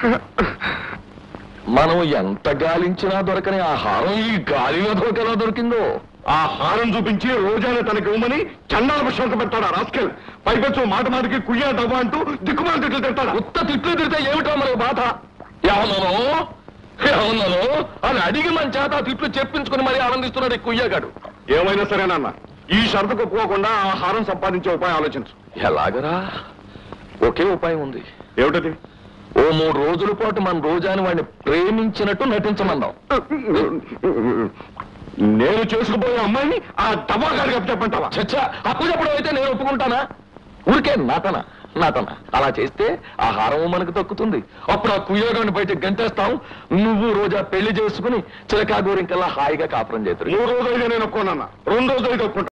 మనం ఎంత గాలించినా దొరకని ఆ హారం ఈ గాలిలో దొరకలా దొరికిందో ఆ హారం చూపించి రోజానే తనకి ఇవ్వమని చండాల శోక పెడతాడు ఆ రాస్కెల్ పైపెచ్చు మాట మాటకి కుయ్యా డబ్బా అంటూ దిక్కుమాల తిట్లు తిడతాడు ఉత్త తిట్లు తిడితే ఏమిటో మనకు బాధ ఏమన్నాను ఏమన్నాను అని అడిగి మన చేత ఆ తిట్లు చెప్పించుకుని మరీ ఆనందిస్తున్నాడు ఈ కుయ్యగాడు ఏమైనా సరేనన్న ఈ షరతుకు ఒప్పుకోకుండా ఆ హారం సంపాదించే ఉపాయం ఆలోచించు ఎలాగరా ఒకే ఉపాయం ఉంది ఏమిటది ఓ మూడు రోజుల పాటు మన రోజాని వాడిని ప్రేమించినట్టు నటించమన్నాం నేను చేసుకుపోయే అమ్మాయిని ఆ టమాకాడికి చెప్పంటావా చచ్చా అప్పు చెప్పడం అయితే నేను ఒప్పుకుంటానా ఊరికే నటన నటన అలా చేస్తే ఆ హారము మనకు దక్కుతుంది అప్పుడు ఆ కుయోగాన్ని బయట గంటేస్తాం నువ్వు రోజా పెళ్లి చేసుకుని చిలకా గోరింకల్లా హాయిగా కాపురం చేతురు మూడు రోజులుగా నేను ఒప్పుకోనన్నా రెండు రోజులుగా ఒప్పుకుంటా